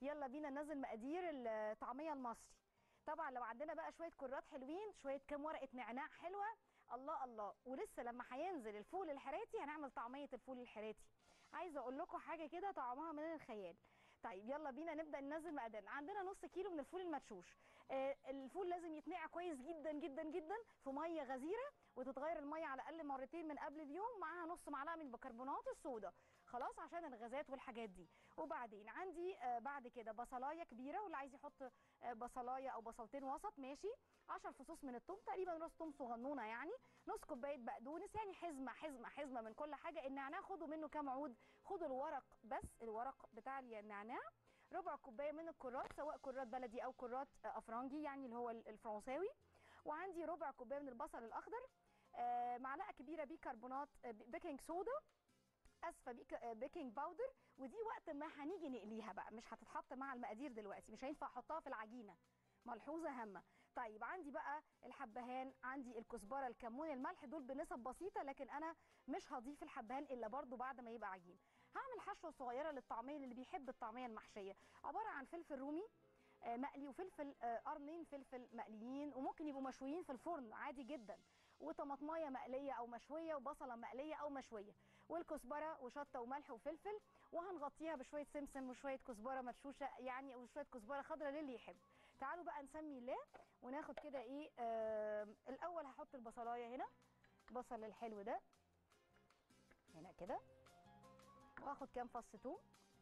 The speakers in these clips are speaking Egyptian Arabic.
يلا بينا ننزل مقادير الطعميه المصري طبعا لو عندنا بقى شويه كرات حلوين شويه كام ورقه نعناع حلوه الله الله ولسه لما هينزل الفول الحراتي هنعمل طعميه الفول الحراتي عايزه اقول لكم حاجه كده طعمها من الخيال طيب يلا بينا نبدا ننزل مقاديرنا عندنا نص كيلو من الفول المدشوش آه الفول لازم يتنقع كويس جدا جدا جدا في ميه غزيره وتتغير الميه على الاقل مرتين من قبل اليوم معاها نص معلقه من بيكربونات الصودا خلاص عشان الغازات والحاجات دي وبعدين عندي آه بعد كده بصلايه كبيره واللي عايز يحط آه بصلايه او بصلتين وسط ماشي 10 فصوص من الثوم تقريبا راس ثوم صغنونه يعني نص كوبايه بقدونس يعني حزمه حزمه حزمه من كل حاجه النعناع خدوا منه كام عود خدوا الورق بس الورق بتاع النعناع ربع كوبايه من الكرات سواء كرات بلدي او كرات افرنجي يعني اللي هو الفرنساوي وعندي ربع كوبايه من البصل الاخضر آه معلقه كبيره بيكربونات بيكنج صودا اسفه بيك بيكنج باودر ودي وقت ما هنيجي نقليها بقى مش هتتحط مع المقادير دلوقتي مش هينفع احطها في العجينه ملحوظه هامه طيب عندي بقى الحبهان عندي الكزبره الكمون الملح دول بنسب بسيطه لكن انا مش هضيف الحبهان الا برضو بعد ما يبقى عجين هعمل حشوه صغيره للطعميه اللي بيحب الطعميه المحشيه عباره عن فلفل رومي مقلي وفلفل قرنين فلفل مقليين وممكن يبقوا مشويين في الفرن عادي جدا وطماطمايه مقليه او مشويه وبصله مقليه او مشويه والكزبره وشطه وملح وفلفل وهنغطيها بشويه سمسم وشويه كزبره مدشوشه يعني وشويه كزبره خضراء للي يحب تعالوا بقى نسمي الله وناخد كده ايه آه الاول هحط البصلايه هنا البصل الحلو ده هنا كده واخد كام فص توم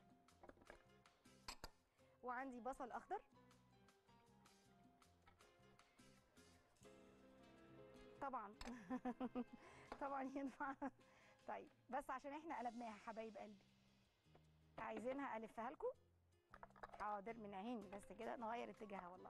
وعندي بصل اخضر طبعا طبعا ينفع طيب بس عشان احنا قلبناها حبايب قلبي عايزينها الفها لكم حاضر من عيني بس كده نغير اتجاهها والله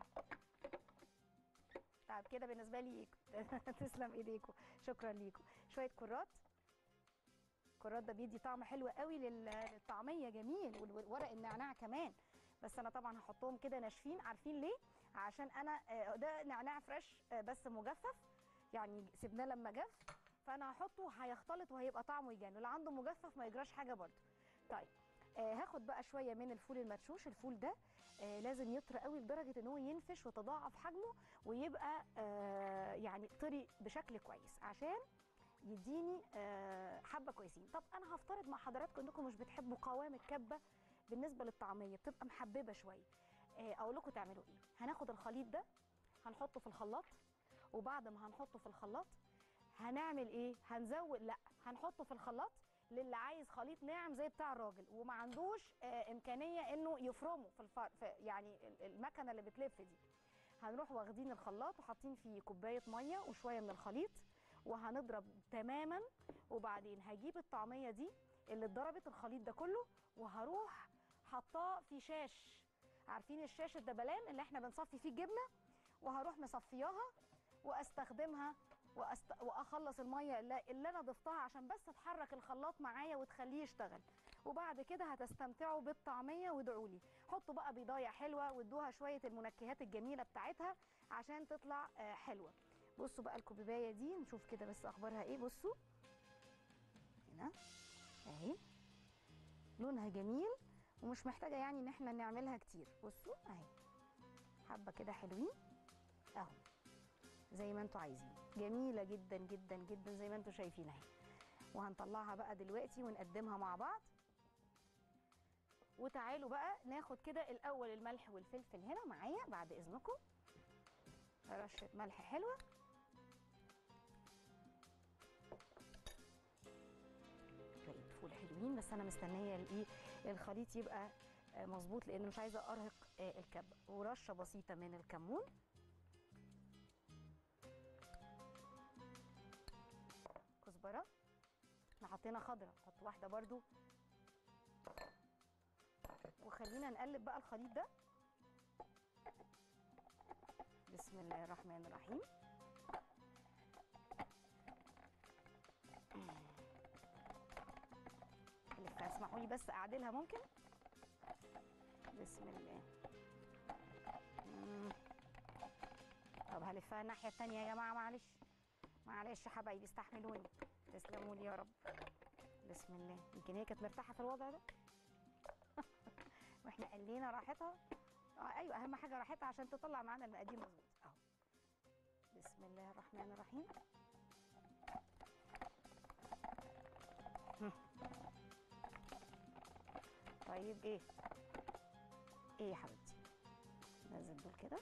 طيب كده بالنسبه لي تسلم ايديكم شكرا ليكم شويه كرات الكرات ده بيدي طعم حلو قوي للطعميه جميل وورق النعناع كمان بس انا طبعا هحطهم كده ناشفين عارفين ليه عشان انا ده نعناع فريش بس مجفف يعني سيبناه لما جف فانا هحطه هيختلط وهيبقى طعمه يجنن اللي عنده مجفف ما يجراش حاجه برده طيب آه هاخد بقى شويه من الفول المدشوش الفول ده آه لازم يطرى قوي لدرجه ان هو ينفش وتضاعف حجمه ويبقى آه يعني طري بشكل كويس عشان يديني آه حبه كويسين طب انا هفترض مع حضراتكم انكم مش بتحبوا قوام الكبه بالنسبه للطعميه بتبقى محببه شويه آه اقول لكم تعملوا ايه هناخد الخليط ده هنحطه في الخلاط وبعد ما هنحطه في الخلاط هنعمل ايه هنزود لا هنحطه في الخلاط للي عايز خليط ناعم زي بتاع الراجل وما عندوش آه امكانيه انه يفرمه في, الفر... في يعني المكنه اللي بتلف دي هنروح واخدين الخلاط وحاطين فيه كوبايه ميه وشويه من الخليط وهنضرب تماما وبعدين هجيب الطعميه دي اللي اتضربت الخليط ده كله وهروح حطاه في شاش عارفين الشاش الدبلان اللي احنا بنصفي فيه الجبنه وهروح مصفياها واستخدمها وأست... واخلص الميه اللي, اللي انا ضفتها عشان بس تحرك الخلاط معايا وتخليه يشتغل وبعد كده هتستمتعوا بالطعميه وادعوا لي حطوا بقى بيضايه حلوه وادوها شويه المنكهات الجميله بتاعتها عشان تطلع آه حلوه بصوا بقى الكوبايه دي نشوف كده بس اخبارها ايه بصوا هنا اهي لونها جميل ومش محتاجه يعني ان احنا نعملها كتير بصوا اهي حبه كده حلوين اهو زي ما انتوا عايزين جميله جدا جدا جدا زي ما انتوا شايفين اهي وهنطلعها بقى دلوقتي ونقدمها مع بعض وتعالوا بقى ناخد كده الاول الملح والفلفل هنا معايا بعد اذنكم رشه ملح حلوه شويه فول حلوين بس انا مستنيه الايه الخليط يبقى مظبوط لان مش عايزه ارهق الكبه ورشه بسيطه من الكمون كزبره احنا حطينا خضره نحط واحده برضو وخلينا نقلب بقى الخليط ده بسم الله الرحمن الرحيم الفها اسمحوا لي بس اعدلها ممكن بسم الله مم. طب هلفها الناحيه الثانيه يا جماعه معلش معلش يا حبايبي استحملوني تسلموا لي يا رب بسم الله يمكن هي كانت مرتاحه في الوضع ده واحنا قلينا راحتها اه ايوه اهم حاجه راحتها عشان تطلع معانا المقادير مظبوط اهو بسم الله الرحمن الرحيم هم. طيب ايه ايه يا حبيبتي نزل دول كده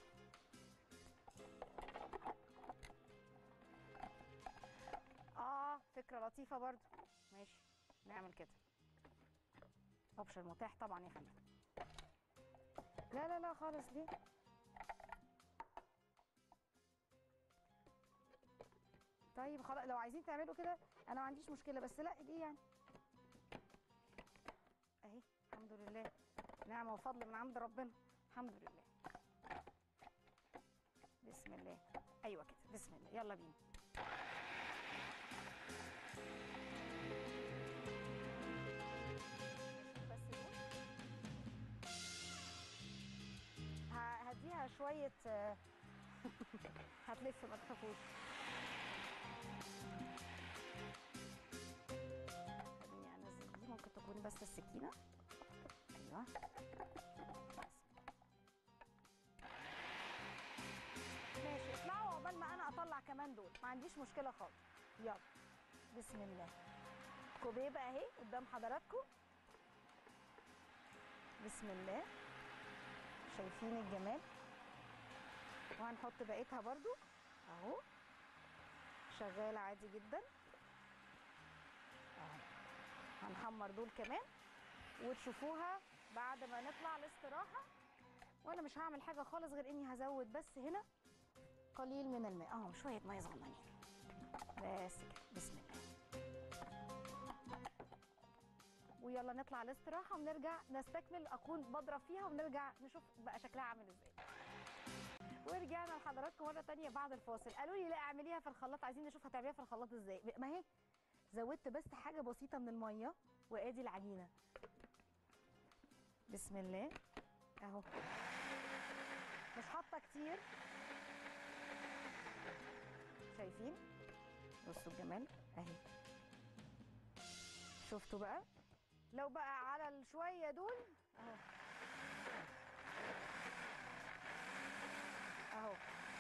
اه فكره لطيفه برضو ماشي نعمل كده اوبشن متاح طبعا يا فندم لا لا لا خالص ليه طيب خلاص لو عايزين تعملوا كده انا ما عنديش مشكله بس لا دي يعني اهي الحمد لله نعمه وفضل من عند ربنا الحمد لله بسم الله ايوه كده بسم الله يلا بينا بس دول. ه- هديها شويه آه، هتلف ما تخافوش خليني انزل دي ممكن تكون بس السكينه ايوه ماشي اطلعوا عقبال ما انا اطلع كمان دول ما عنديش مشكله خالص يلا بسم الله كوبيبه اهي قدام حضراتكم بسم الله شايفين الجمال وهنحط بقيتها برضو اهو شغاله عادي جدا اهو هنحمر دول كمان وتشوفوها بعد ما نطلع الاستراحه وانا مش هعمل حاجه خالص غير اني هزود بس هنا قليل من الماء اهو شويه ميه صغننين بس كده بسم الله ويلا نطلع الاستراحه ونرجع نستكمل اكون بضرب فيها ونرجع نشوف بقى شكلها عامل ازاي ورجعنا لحضراتكم مره تانية بعد الفاصل قالوا لي لا اعمليها في الخلاط عايزين نشوف هتعمليها في الخلاط ازاي ما هي زودت بس حاجه بسيطه من الميه وادي العجينه بسم الله اهو مش حاطه كتير شايفين بصوا الجمال اهي شفتوا بقى لو بقى على الشويه دول اهو اهو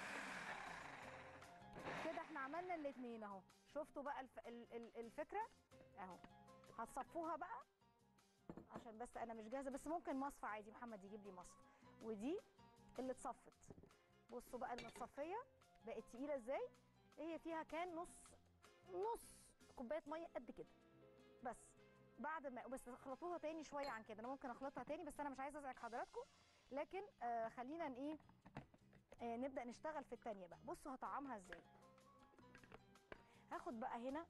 كده احنا عملنا الاتنين اهو شفتوا بقى الف... ال- ال- الفكره اهو هتصفوها بقى عشان بس انا مش جاهزه بس ممكن مصفى عادي محمد يجيب لي مصفى ودي اللي اتصفت بصوا بقى المتصفيه بقت تقيله ازاي هي فيها كان نص نص كوبايه ميه قد كده بس بعد ما بس اخلطوها تاني شويه عن كده انا ممكن اخلطها تاني بس انا مش عايزه ازعج حضراتكم لكن آه خلينا ن- ايه آه نبدا نشتغل في التانيه بقى بصوا هطعمها ازاي هاخد بقى هنا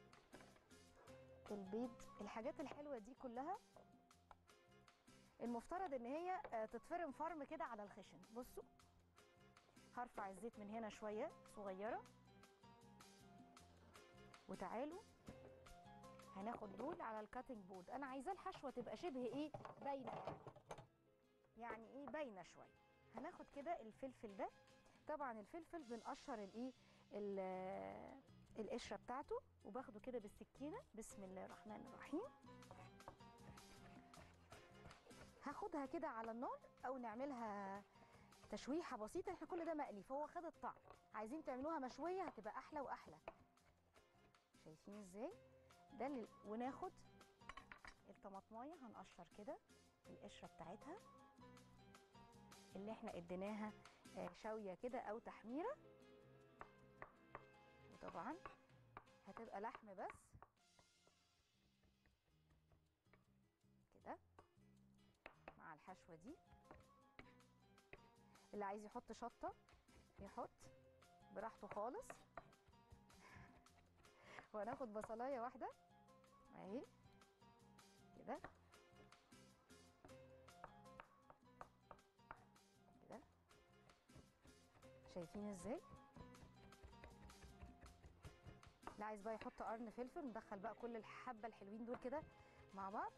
البيض الحاجات الحلوه دي كلها المفترض ان هي آه، تتفرم فرم كده على الخشن بصوا هرفع الزيت من هنا شويه صغيره وتعالوا هناخد دول على الكاتنج بورد انا عايزاه الحشوه تبقى شبه ايه باينه يعني. يعني ايه باينه شويه هناخد كده الفلفل ده طبعا الفلفل بنقشر الايه ال- القشره بتاعته وباخده كده بالسكينه بسم الله الرحمن الرحيم هاخدها كده على النار او نعملها تشويحه بسيطه احنا كل ده مقلي فهو خد الطعم عايزين تعملوها مشويه هتبقى احلى واحلى شايفين ازاي ده اللي وناخد الطماطمايه هنقشر كده القشره بتاعتها اللي احنا اديناها آه، شويه كده او تحميره وطبعا هتبقى لحم بس كده مع الحشوه دي اللي عايز يحط شطه يحط براحته خالص وهناخد بصلايه واحده اهي كده كده شايفين ازاي اللي عايز بقى يحط قرن فلفل ندخل بقى كل الحبه الحلوين دول كده مع بعض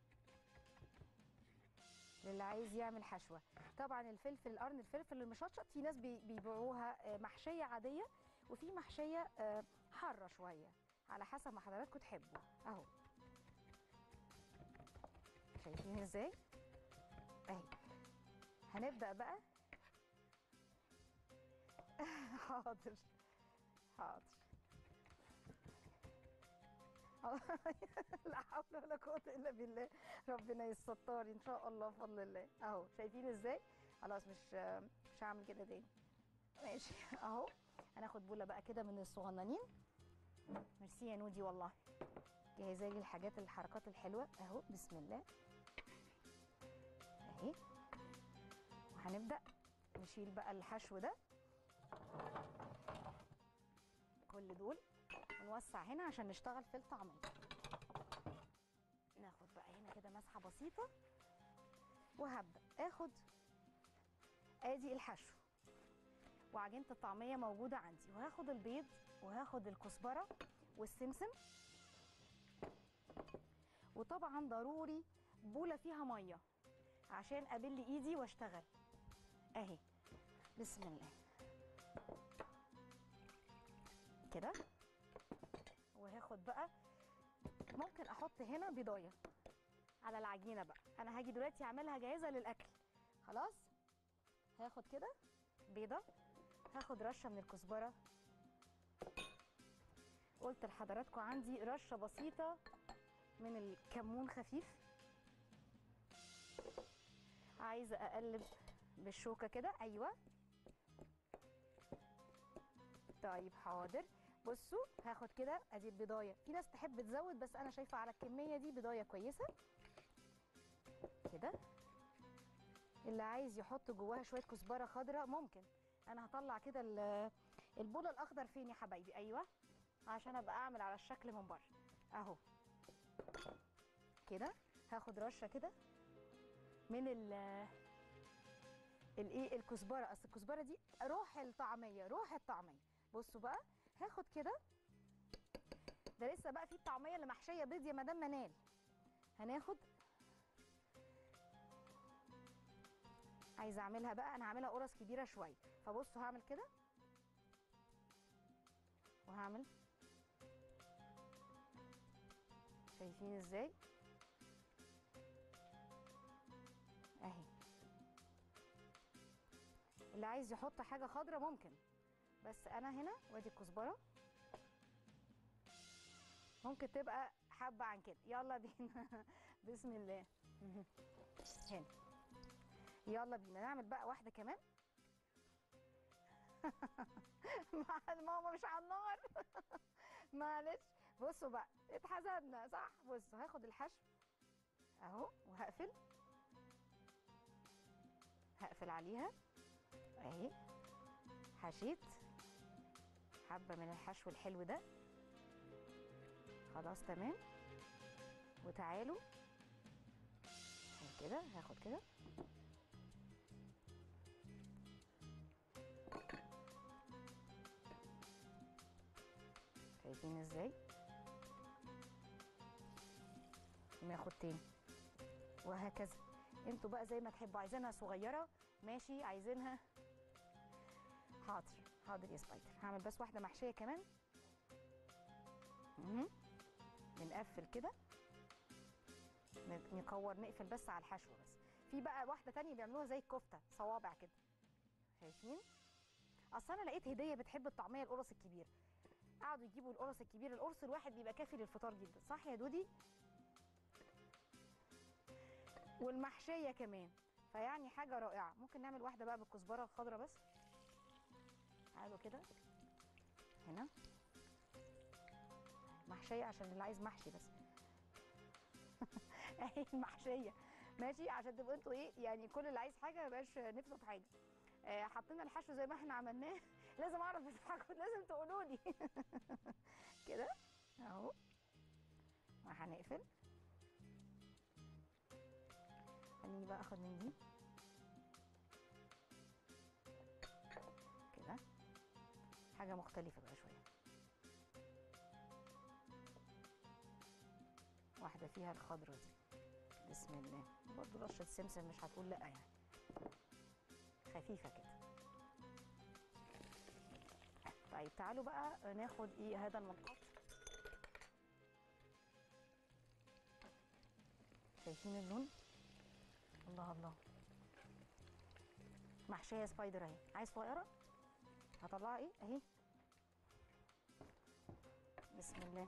للي عايز يعمل حشوه طبعا الفلفل القرن الفلفل المشطشط في ناس بي- بيبيعوها آه، محشيه عاديه وفي محشيه آه، حاره شويه على حسب ما حضراتكم تحبوا اهو شايفين ازاي اهي هنبدا بقى حاضر حاضر لا حول ولا قوة إلا بالله ربنا يستر إن شاء الله بفضل الله أهو شايفين إزاي؟ خلاص مش مش هعمل كده تاني ماشي أهو هناخد بولة بقى كده من الصغننين ميرسي يا نودي والله جاهزة لي الحاجات الحركات الحلوة أهو بسم الله أهي وهنبدأ نشيل بقى الحشو ده كل دول ونوسع هنا عشان نشتغل في الطعمية ناخد بقى هنا كده مسحة بسيطة وهبدأ اخد ادي الحشو وعجينة الطعمية موجودة عندي وهاخد البيض وهاخد الكزبرة والسمسم وطبعا ضروري بولة فيها مية عشان ابل ايدي واشتغل اهي بسم الله كده وهاخد بقى ممكن احط هنا بيضايه على العجينه بقى انا هاجي دلوقتي اعملها جاهزه للاكل خلاص هاخد كده بيضه هاخد رشه من الكزبره قلت لحضراتكم عندي رشه بسيطه من الكمون خفيف عايزه اقلب بالشوكه كده ايوه طيب حاضر بصوا هاخد كده ادي البضايه في ناس تحب تزود بس انا شايفه على الكميه دي بضايه كويسه كده اللي عايز يحط جواها شويه كزبره خضراء ممكن انا هطلع كده ال- البوله الاخضر فين يا حبايبي ايوه عشان ابقى اعمل على الشكل من بره اهو كده هاخد رشه كده من ال الايه الكزبره اصل الكزبره دي روح الطعميه روح الطعميه بصوا بقى هاخد كده ده لسه بقى في الطعميه اللي محشيه بيض يا مدام منال هناخد عايزه اعملها بقى انا هعملها قرص كبيره شويه فبصوا هعمل كده وهعمل شايفين ازاي اهي اللي عايز يحط حاجه خضراء ممكن بس انا هنا وادي الكزبره ممكن تبقى حبه عن كده يلا بينا بسم الله هنا يلا بينا نعمل بقى واحده كمان مع ماما مش على النار معلش بصوا بقى اتحسدنا صح بصوا هاخد الحشو اهو وهقفل هقفل عليها اهي حشيت حبه من الحشو الحلو ده خلاص تمام وتعالوا كده هاخد كده شايفين ازاي ناخد تاني وهكذا انتوا بقى زي ما تحبوا عايزينها صغيره ماشي عايزينها حاضر حاضر يا سبايدر هعمل بس واحده محشيه كمان مهم. بنقفل كده ن- نكور نقفل بس على الحشو بس في بقى واحده تانية بيعملوها زي الكفته صوابع كده شايفين اصل انا لقيت هديه بتحب الطعميه القرص الكبير قعدوا يجيبوا القرص الكبير القرص الواحد بيبقى كافي للفطار جدا صح يا دودي والمحشيه كمان فيعني حاجه رائعه ممكن نعمل واحده بقى بالكزبره الخضراء بس تعالوا كده هنا محشيه عشان اللي عايز محشي بس اهي المحشيه ماشي عشان تبقوا انتوا ايه يعني كل اللي عايز حاجه ما يبقاش نفسه في حاجه آه حطينا الحشو زي ما احنا عملناه لازم اعرف بتضحكوا لازم تقولوا لي كده اهو وهنقفل خليني بقى اخد من دي كده حاجه مختلفه بقى شويه واحده فيها الخضره دي بسم الله برضه رشه سمسم مش هتقول لا يعني خفيفه كده طيب تعالوا بقى ناخد ايه هذا المنقط شايفين اللون الله الله محشيه سبايدر اهي عايز صغيره هطلعها ايه اهي بسم الله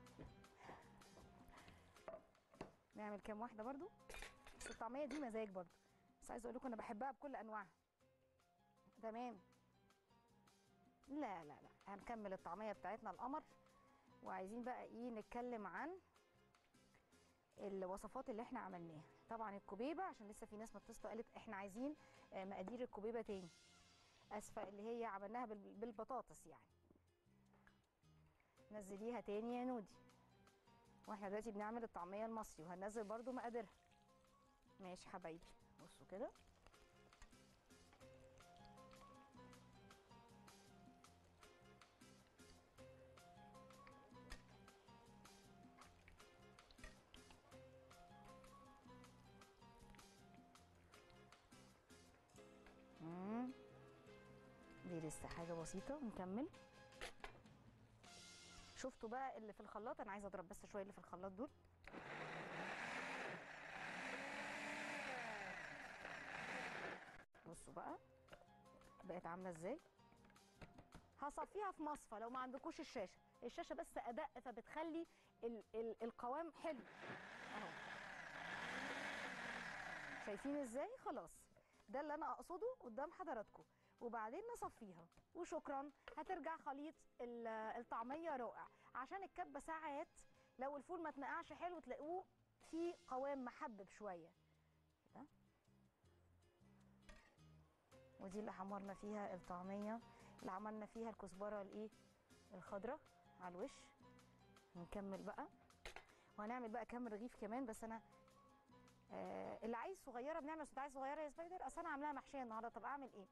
نعمل كام واحده برضو بس الطعميه دي مزاج برضو بس عايزه اقول لكم انا بحبها بكل انواعها تمام لا لا لا هنكمل الطعميه بتاعتنا القمر وعايزين بقى ايه نتكلم عن الوصفات اللي احنا عملناها طبعا الكوبيبه عشان لسه في ناس متصله قالت احنا عايزين آه، مقادير الكوبيبه تاني اسفه اللي هي عملناها بال- بالبطاطس يعني نزليها تاني يا نودي واحنا دلوقتي بنعمل الطعميه المصري وهننزل برضو مقاديرها ماشي حبايبي بصوا كده مم. دي لسه حاجه بسيطه ونكمل شفتوا بقى اللي في الخلاط انا عايزه اضرب بس شويه اللي في الخلاط دول بصوا بقى بقت عامله ازاي هصفيها في مصفى لو ما عندكوش الشاشه الشاشه بس ادق فبتخلي ال ال القوام حلو اهو شايفين ازاي خلاص ده اللي انا اقصده قدام حضراتكم وبعدين نصفيها وشكرا هترجع خليط ال- الطعميه رائع عشان الكبه ساعات لو الفول ما اتنقعش حلو تلاقوه في قوام محبب شويه كده ودي اللي حمرنا فيها الطعميه اللي عملنا فيها الكزبره الايه الخضراء على الوش نكمل بقى وهنعمل بقى كام رغيف كمان بس انا آه اللي عايز صغيره بنعمل بس عايز صغيره يا سبايدر اصل انا عاملاها محشيه النهارده طب اعمل ايه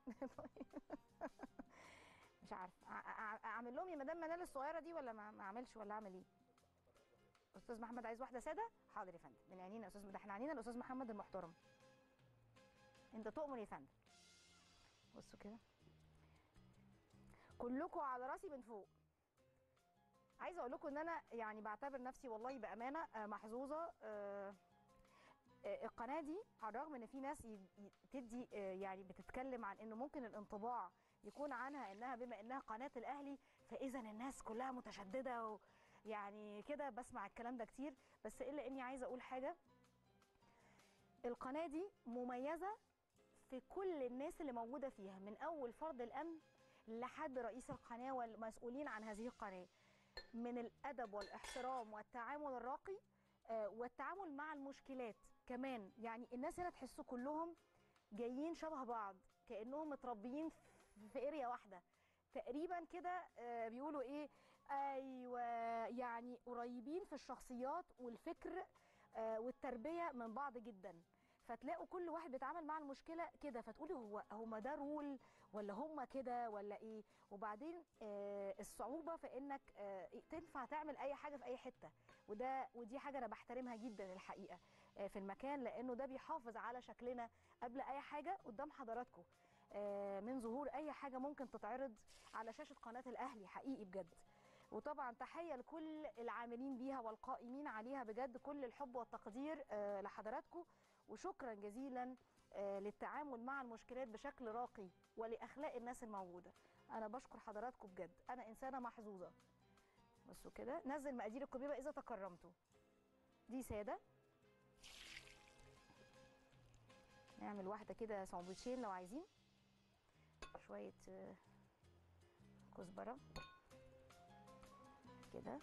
مش عارفه أع- أع- اعمل لهم يا مدام منال الصغيره دي ولا ما ما اعملش ولا اعمل ايه استاذ محمد عايز واحده ساده حاضر يا فندم من عينينا يا استاذ ده احنا عينينا الاستاذ محمد المحترم انت تؤمر يا فندم بصوا كده كلكم على راسي من فوق عايزه اقول لكم ان انا يعني بعتبر نفسي والله بامانه آه، محظوظه آه، آه، القناه دي على الرغم ان في ناس ي- ي- تدي آه، يعني بتتكلم عن انه ممكن الانطباع يكون عنها انها بما انها قناه الاهلي فاذا الناس كلها متشدده ويعني كده بسمع الكلام ده كتير بس الا اني عايزه اقول حاجه القناه دي مميزه في كل الناس اللي موجوده فيها من اول فرد الامن لحد رئيس القناه والمسؤولين عن هذه القناه من الادب والاحترام والتعامل الراقي آه، والتعامل مع المشكلات كمان يعني الناس هنا تحسوا كلهم جايين شبه بعض كانهم متربيين في- في اريا واحده تقريبا كده آه، بيقولوا ايه ايوه يعني قريبين في الشخصيات والفكر آه، والتربيه من بعض جدا فتلاقوا كل واحد بيتعامل مع المشكله كده فتقولي هو هما ده رول ولا هما كده ولا ايه وبعدين آه، الصعوبه في انك آه، تنفع تعمل اي حاجه في اي حته وده ودي حاجه انا بحترمها جدا الحقيقه آه، في المكان لانه ده بيحافظ على شكلنا قبل اي حاجه قدام حضراتكم آه، من ظهور اي حاجه ممكن تتعرض على شاشه قناه الاهلي حقيقي بجد وطبعا تحيه لكل العاملين بيها والقائمين عليها بجد كل الحب والتقدير آه، لحضراتكم وشكرا جزيلا آه، للتعامل مع المشكلات بشكل راقي ولاخلاق الناس الموجوده انا بشكر حضراتكم بجد انا انسانه محظوظه بصوا كده نزل مقادير الكبيبه اذا تكرمتوا دي ساده نعمل واحده كده ساندوتشين لو عايزين شويه آه، كزبره كده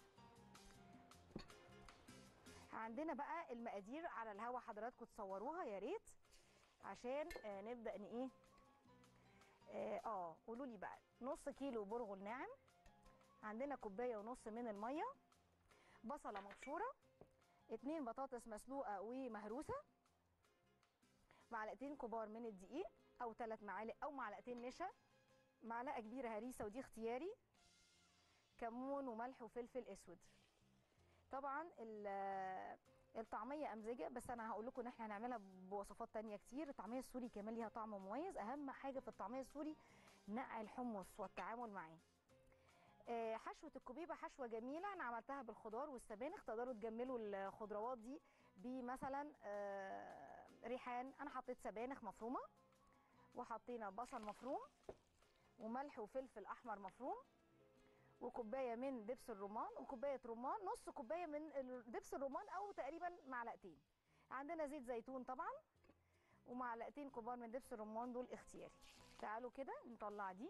عندنا بقى المقادير على الهوا حضراتكم تصوروها يا ريت عشان آه نبدا ان ايه اه آه، قولوا لي بقى نص كيلو برغل ناعم عندنا كوبايه ونص من الميه بصله مبشوره اتنين بطاطس مسلوقه ومهروسه معلقتين كبار من الدقيق او ثلاث معالق او معلقتين نشا معلقه كبيره هريسه ودي اختياري كمون وملح وفلفل اسود طبعا ال- الطعميه امزجه بس انا هقول لكم ان احنا هنعملها بوصفات تانية كتير الطعميه السوري كمان ليها طعم مميز اهم حاجه في الطعميه السوري نقع الحمص والتعامل معاه آه، حشوه الكوبيبه حشوه جميله انا عملتها بالخضار والسبانخ تقدروا تجملوا الخضروات دي بمثلا آه، ريحان انا حطيت سبانخ مفرومه وحطينا بصل مفروم وملح وفلفل احمر مفروم وكوبايه من دبس الرمان وكوبايه رمان نص كوبايه من ال- دبس الرمان او تقريبا معلقتين عندنا زيت زيتون طبعا ومعلقتين كبار من دبس الرمان دول اختياري تعالوا كده نطلع دي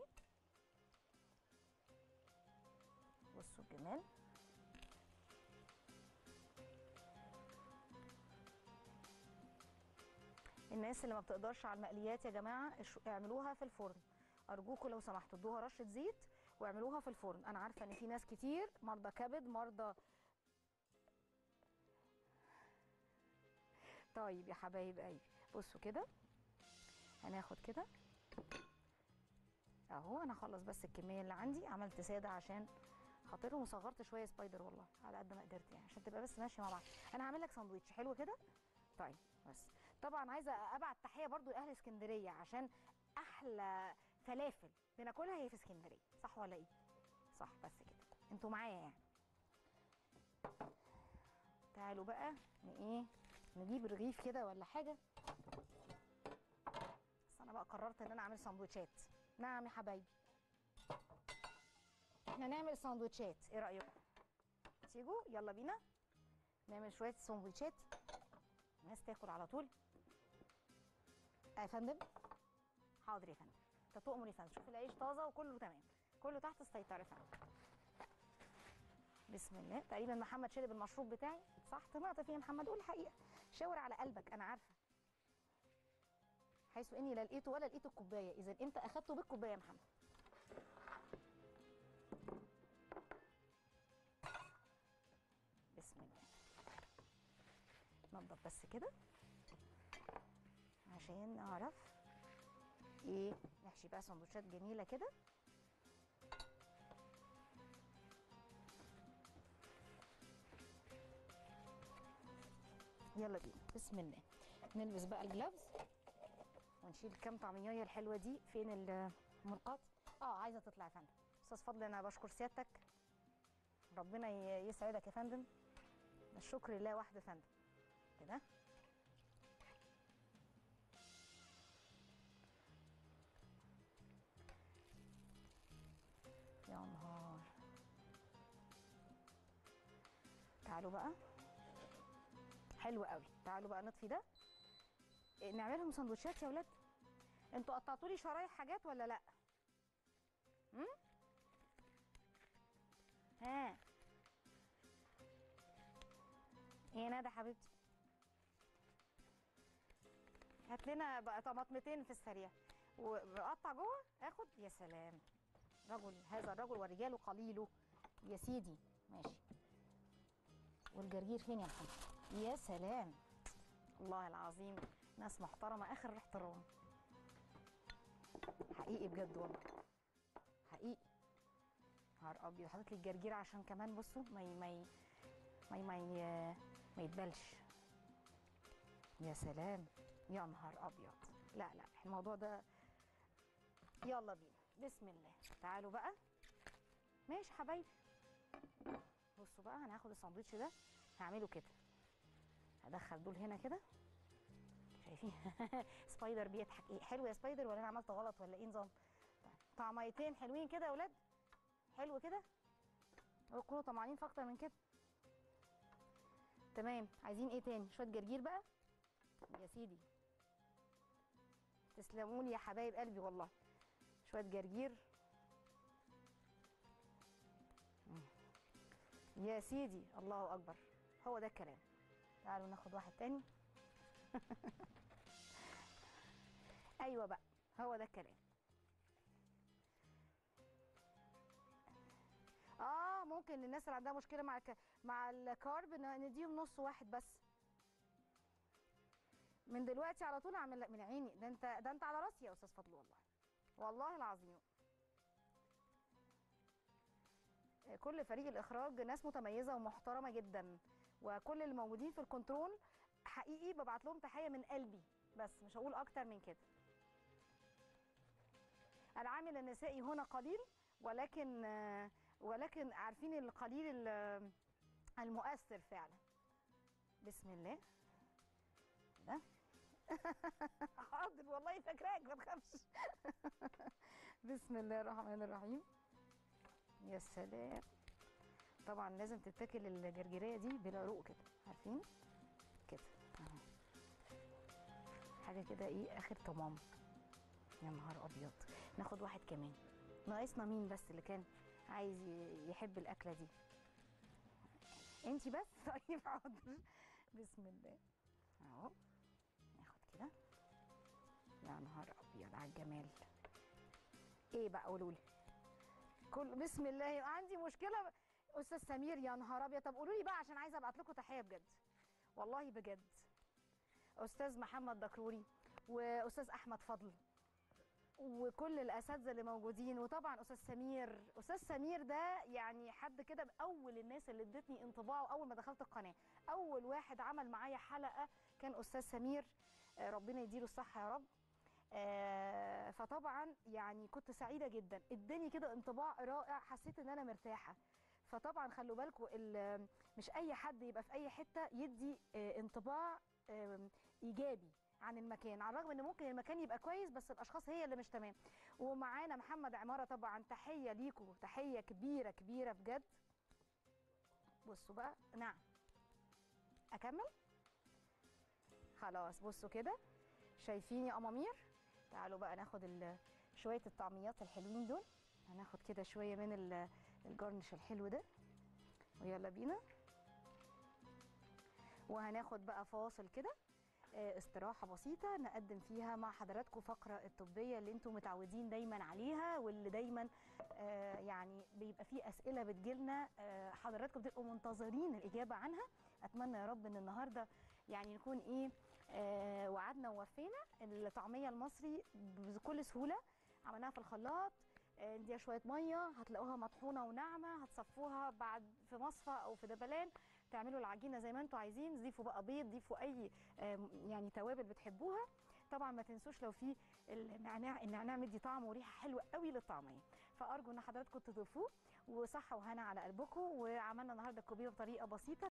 بصوا الجمال الناس اللي ما بتقدرش على المقليات يا جماعه اش- اعملوها في الفرن ارجوكم لو سمحتوا ادوها رشه زيت واعملوها في الفرن انا عارفه ان في ناس كتير مرضى كبد مرضى طيب يا حبايب قلبي بصوا كده هناخد كده اهو انا هخلص بس الكميه اللي عندي عملت ساده عشان خاطرهم وصغرت شويه سبايدر والله على قد ما قدرت يعني عشان تبقى بس ماشيه مع بعض انا هعمل لك ساندوتش حلو كده طيب بس طبعا عايزه ابعت تحيه برضو لاهل اسكندريه عشان احلى فلافل بناكلها هي في اسكندريه صح ولا ايه صح بس كده انتوا معايا يعني تعالوا بقى ن- ايه نجيب رغيف كده ولا حاجه بس انا بقى قررت ان انا اعمل سندوتشات نعم يا حبايبي احنا نعمل سندوتشات ايه رايكم تيجوا يلا بينا نعمل شويه سندوتشات الناس تاكل على طول آه يا فندم حاضر يا فندم انت تؤمر يا فندم شوف العيش طازه وكله تمام كله تحت السيطره يا فندم بسم الله تقريبا محمد شرب المشروب بتاعي صح طمعت فيه يا محمد قول الحقيقه شاور على قلبك انا عارفه حيث اني لا لقيته ولا لقيت الكوبايه اذا انت اخدته بالكوبايه يا محمد بسم الله نضف بس كده عشان نعرف ايه نحشي بقى سندوتشات جميله كده يلا بينا بسم الله نلبس بقى الجلافز ونشيل كام طعميه الحلوه دي فين المرقات اه عايزه تطلع يا فندم استاذ فضل انا بشكر سيادتك ربنا ي- يسعدك يا فندم الشكر لله وحده يا فندم كده يا نهار تعالوا بقى حلو قوي تعالوا بقى نطفي ده إيه، نعملهم سندوتشات يا ولاد انتوا قطعتوا لي شرايح حاجات ولا لا امم ها ايه يا ندى حبيبتي هات لنا بقى طماطمتين في السريع وقطع جوه اخد يا سلام رجل هذا الرجل ورجاله قليله يا سيدي ماشي والجرجير فين يا محمد يا سلام والله العظيم ناس محترمه اخر الاحترام حقيقي بجد والله حقيقي نهار ابيض حاطط لي الجرجير عشان كمان بصوا ما ي... ما ي... ما ي... ما, ي... ما يتبلش يا سلام يا نهار ابيض لا لا الموضوع ده يلا بينا بسم الله تعالوا بقى ماشي حبايبي بصوا بقى انا هاخد الساندوتش ده هعمله كده هدخل دول هنا كده شايفين سبايدر بيضحك ايه حلو يا سبايدر ولا انا عملت غلط ولا ايه نظام طيب، طعميتين حلوين كده يا اولاد حلو كده هو تكونوا طمعانين في اكتر من كده تمام عايزين ايه تاني شويه جرجير بقى يا سيدي تسلموني يا حبايب قلبي والله شويه جرجير مم. يا سيدي الله اكبر هو ده الكلام تعالوا ناخد واحد تاني ايوه بقى هو ده الكلام اه ممكن الناس اللي عندها مشكله مع الك... مع الكارب ن- نديهم نص واحد بس من دلوقتي على طول اعمل لك من عيني ده انت ده انت على راسي يا استاذ فضل والله والله العظيم كل فريق الاخراج ناس متميزه ومحترمه جدا وكل اللي موجودين في الكنترول حقيقي ببعت لهم تحيه من قلبي بس مش هقول اكتر من كده العامل النسائي هنا قليل ولكن آه، ولكن عارفين القليل ال- المؤثر فعلا بسم الله ده حاضر والله فاكراك ما تخافش بسم الله الرحمن الرحيم يا سلام طبعا لازم تتاكل الجرجيريه دي بالعروق كده عارفين كده اهو حاجه كده ايه اخر تمام يا نهار ابيض ناخد واحد كمان ناقصنا مين بس اللي كان عايز ي- يحب الاكله دي انتي بس طيب حاضر بسم الله اهو ناخد كده يا نهار ابيض على الجمال ايه بقى قولوا لي كل بسم الله عندي مشكله استاذ سمير يا نهار ابيض طب قولوا لي بقى عشان عايزه ابعت لكم تحيه بجد والله بجد استاذ محمد دكروري واستاذ احمد فضل وكل الاساتذه اللي موجودين وطبعا استاذ سمير استاذ سمير ده يعني حد كده من اول الناس اللي ادتني انطباعه اول ما دخلت القناه اول واحد عمل معايا حلقه كان استاذ سمير آه، ربنا يديله الصحه يا رب آه، فطبعا يعني كنت سعيده جدا اداني كده انطباع رائع حسيت ان انا مرتاحه فطبعا خلوا بالكم ال- مش اي حد يبقى في اي حته يدي آه، انطباع آم، ايجابي عن المكان على الرغم ان ممكن المكان يبقى كويس بس الاشخاص هي اللي مش تمام ومعانا محمد عماره طبعا تحيه ليكم تحيه كبيره كبيره بجد بصوا بقى نعم اكمل خلاص بصوا كده شايفين يا امامير تعالوا بقى ناخد ال- شويه الطعميات الحلوين دول هناخد كده شويه من ال- الجرنش الحلو ده ويلا بينا وهناخد بقى فاصل كده آه، استراحة بسيطة نقدم فيها مع حضراتكم فقرة الطبية اللي انتم متعودين دايما عليها واللي دايما آه، يعني بيبقى فيه أسئلة بتجيلنا آه، حضراتكم بتبقوا منتظرين الإجابة عنها أتمنى يا رب إن النهاردة يعني نكون إيه آه، وعدنا ووفينا الطعمية المصري بكل سهولة عملناها في الخلاط آه، نديها شوية مية هتلاقوها مطحونة وناعمة هتصفوها بعد في مصفى أو في دبلان تعملوا العجينه زي ما انتوا عايزين ضيفوا بقى بيض ضيفوا اي آم، يعني توابل بتحبوها طبعا ما تنسوش لو في النعناع النعناع مدي طعم وريحه حلوه قوي للطعميه فارجو ان حضراتكم تضيفوه وصحه وهنا على قلبكم وعملنا النهارده الكوبيه بطريقه بسيطه